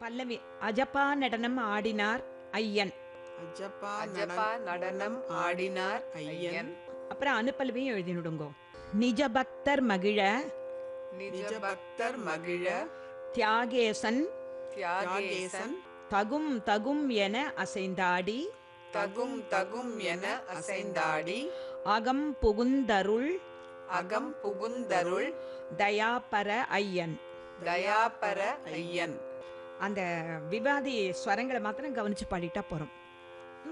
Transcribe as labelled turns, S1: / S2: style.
S1: பல்லவி அஜப்பா நடனம் ஆடினார் ஐயன்
S2: அஜப்பா
S3: அஜப்பா நடனம் ஆடினார் ஐயன்
S1: அப்புறம் அனுப்பல்லவியும் எழுதினுடுங்கோ நிஜ பக்தர் மகிழ
S3: நிஜ பக்தர் மகிழ
S1: தியாகேசன்
S3: தியாகேசன்
S1: தகும் தகும் என அசைந்தாடி
S3: தகும் தகும் என அசைந்தாடி
S1: அகம் புகுந்தருள்
S3: அகம் புகுந்தருள்
S1: தயாபர ஐயன்
S3: தயாபர ஐயன்
S1: அந்த விவாதி ஸ்வரங்களை மாத்திரம் கவனிச்சு பாடிட்டா போறோம்